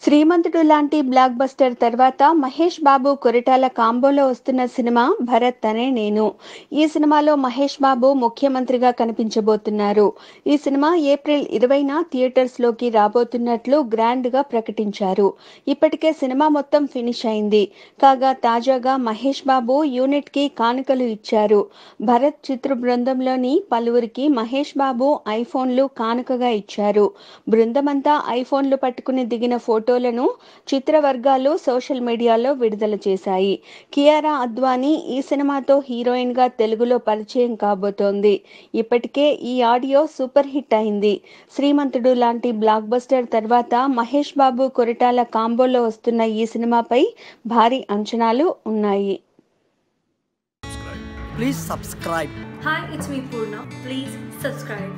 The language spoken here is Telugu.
శ్రీమంతుడు లాంటి బ్లాక్ బస్టర్ తర్వాత మహేష్ బాబు కొరిటాల కాంబోలో వస్తున్న సినిమా భరత్ అనే నేను ఈ సినిమాలో మహేష్ బాబు ముఖ్యమంత్రిగా కనిపించబోతున్నారు ఈ సినిమా ఏప్రిల్ ఇరవైన థియేటర్స్ లోకి రాబోతున్నట్లు గ్రాండ్ గా ప్రకటించారు ఇప్పటికే సినిమా మొత్తం ఫినిష్ అయింది కాగా తాజాగా మహేష్ బాబు యూనిట్ కి కానుకలు ఇచ్చారు భరత్ చిత్ర బృందంలోని పలువురికి మహేష్ బాబు ఐఫోన్లు కానుకగా ఇచ్చారు బృందమంతా ఐఫోన్లు పట్టుకుని దిగిన ఫోటోలను చిత్ర వర్గాలు సోషల్ మీడియాలో విడుదల చేశాయి కియారా అద్వానీ ఈ సినిమాతో హీరోయిన్ గా తెలుగులో పరిచయం కాబోతోంది ఇప్పటికే ఈ ఆడియో సూపర్ హిట్ అయింది శ్రీమంతుడు లాంటి బ్లాక్ బస్టర్ తర్వాత మహేష్ బాబు కొరిటాల కాంబోలో వస్తున్న ఈ సినిమాపై భారీ అంచనాలు ఉన్నాయి Please subscribe. Hi, it's me Purna. Please subscribe.